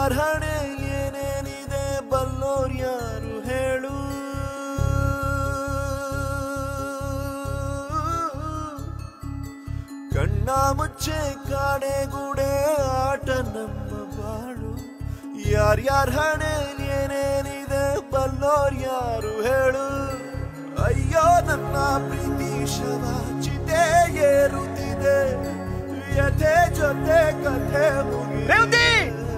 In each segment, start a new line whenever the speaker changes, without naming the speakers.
ಯಾರ್ಯಾರ ಹಣೆ ಏನೇನಿದೆ ಬಲ್ಲೋರ್ ಯಾರು ಹೇಳು ಕಣ್ಣ ಮುಚ್ಚೆ ಕಾಡೆಗೂಡೆ ಆಟ ನಮ್ಮ ಬಾಳು ಯಾರ್ಯಾರ ಹಣೆ ಏನೇನಿದೆ ಬಲ್ಲೋರ್ ಯಾರು ಹೇಳು ಅಯ್ಯೋ ನನ್ನ ಪ್ರೀತಿ ಶವ ಚಿತೆ ಏರುತ್ತಿದೆ ವ್ಯಥೆ ಜೊತೆ ಕಥೆ ಮುಗಿ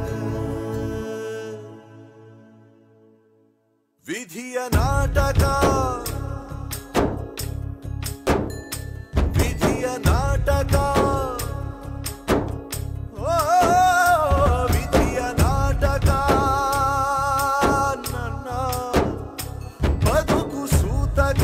ವಿಧಿಯ ನಾಟಕ ವಿಧಿಯ ನಾಟಕ ಓ ವಿಧಿಯ ನಾಟಕ ನನ್ನ ಬದುಕು ಸೂತಕ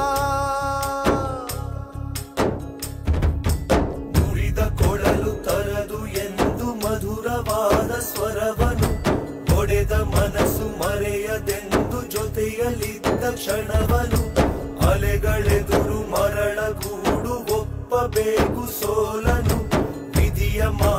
ಮುರಿದ ಕೊಳಲು ತರದು ಎಂದು ಮಧುರವಾದ ಸ್ವರವನು ಒಡೆದ ಮನಸ್ಸು ಮರೆಯದೆಂದು ಜೊತೆಯಲ್ಲಿದ್ದ ಕ್ಷಣವನು ಅಲೆಗಳೆದುರು ಮರಳಗೂಡು ಒಪ್ಪಬೇಕು ಸೋಲನು ವಿಧಿಯ ಮಾ